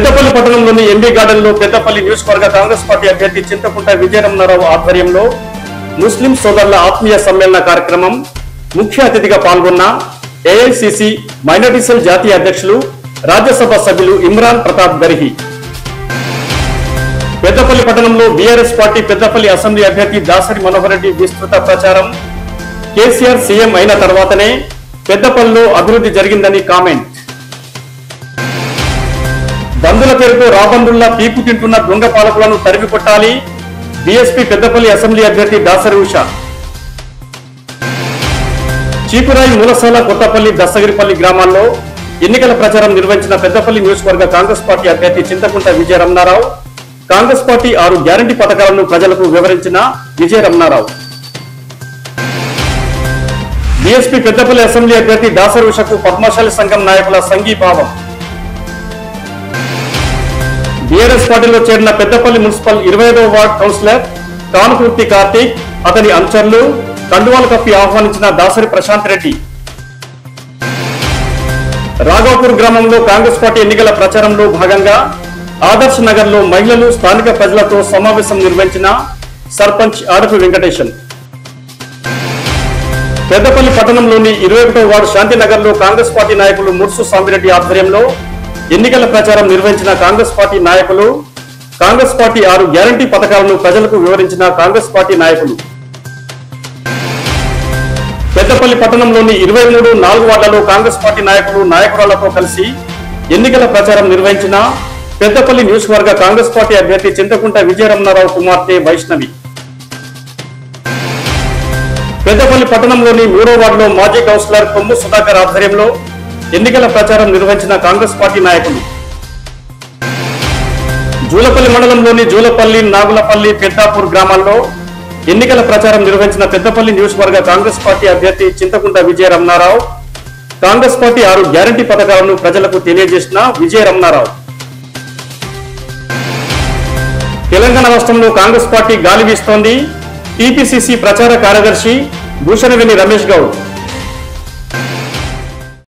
పెద్దపల్లి పట్టణంలోని MB garden లో పెద్దపల్లి నియోజకవర్గ కాంగ్రెస్ పార్టీ అభ్యర్థి చింతకుంట విజయరమణారావు ఆధ్వర్యంలో ముస్లిం సోదరుల ఆత్మీయ సమ్మేళన కార్యక్రమం ముఖ్య అతిథిగా పాల్గొన్న ఏఐసిసి మైనార్టీ సెల్ జాతీయ అధ్యక్షులు రాజ్యసభ సభ్యులు ఇమ్రాన్ ప్రతాప్ గర్హి పెద్దపల్లి పట్టణంలో బీఆర్ఎస్ పార్టీ పెద్దపల్లి అసెంబ్లీ అభ్యర్థి దాసరి మనోహర్ రెడ్డి విస్తృత ప్రచారం కేసీఆర్ సీఎం అయిన తర్వాతనే పెద్దపల్లిలో అభివృద్ధి జరిగిందని కామెంట్ బంధుల పేరుతో రాబందుల్లా పీపు తింటున్న దొంగ పాలకులను తరిమి కొట్టాలి బీఎస్పీ పెద్దపల్లి అసెంబ్లీ అభ్యర్థి దాసరి ఉష చీపురాయి మూలసాల కొత్తపల్లి దస్తగిరిపల్లి గ్రామాల్లో ఎన్నికల ప్రచారం నిర్వహించిన పెద్దపల్లి నియోజకవర్గ కాంగ్రెస్ పార్టీ అభ్యర్థి చింతకుంట విజయ రమణారావు కాంగ్రెస్ పార్టీ ఆరు గ్యారంటీ పథకాలను ప్రజలకు వివరించిన విజయ రమణారావు బీఎస్పీ పెద్దపల్లి అసెంబ్లీ అభ్యర్థి దాసరి ఉషకు పద్మశాలి సంఘం నాయకుల సంఘీభావం బీఆర్ఎస్ పార్టీలో చేరిన పెద్దపల్లి మున్సిపల్ ఇరవై ఐదవ వార్డ్ కౌన్సిలర్ కానుకుర్తి కార్తీక్ అతని అనుచరులు కండువాలు కప్పి ఆహ్వానించిన దాసరి ప్రశాంత్ రెడ్డి రాఘవపూర్ గ్రామంలో కాంగ్రెస్ పార్టీ ఎన్నికల ప్రచారంలో భాగంగా ఆదర్శ్ నగర్ లో మహిళలు స్థానిక ప్రజలతో సమావేశం నిర్వహించిన సర్పంచ్ ఆడపు వెంకటేశన్ పెద్దపల్లి పట్టణంలోని ఇరవై ఒకటో వార్డు శాంతినగర్ లో కాంగ్రెస్ పార్టీ నాయకులు ముర్సు సామిరెడ్డి ఆధ్వర్యంలో ఎన్నికల ప్రచారం నిర్వహించిన కాంగ్రెస్ పార్టీ నాయకులు కాంగ్రెస్ పార్టీ ఆరు గ్యారంటీ పథకాలను ప్రజలకు వివరించిన కాంగ్రెస్ పార్టీ నాయకులు పెద్దపల్లి పట్టణంలోని ఇరవై మూడు నాలుగు వార్డులలో కాంగ్రెస్ పార్టీ నాయకులు నాయకురాలతో కలిసి ఎన్నికల ప్రచారం నిర్వహించిన పెద్దపల్లి నియోజకవర్గ కాంగ్రెస్ పార్టీ అభ్యర్థి చింతకుంట విజయరమణారావు కుమార్తె వైష్ణవి పెద్దపల్లి పట్టణంలోని మూడో వార్డులో మాజీ కౌన్సిలర్ కొమ్ము సుధాకర్ ఆధ్వర్యంలో ఎన్నికల ప్రచారం నిర్వహించిన కాంగ్రెస్ పార్టీ నాయకులు జూలపల్లి మండలంలోని జూలపల్లి నాగులపల్లి పెద్దాపూర్ గ్రామాల్లో ఎన్నికల ప్రచారం నిర్వహించిన పెద్దపల్లి నియోజకవర్గ కాంగ్రెస్ పార్టీ అభ్యర్థి చింతకుంట విజయ రమణారావు కాంగ్రెస్ పార్టీ ఆరు గ్యారంటీ పథకాలను ప్రజలకు తెలియజేసిన విజయ రమణారావు తెలంగాణ రాష్ట్రంలో కాంగ్రెస్ పార్టీ గాలి వీస్తోంది టీపీసీసీ ప్రచార కార్యదర్శి భూషణవేణి రమేష్ గౌడ్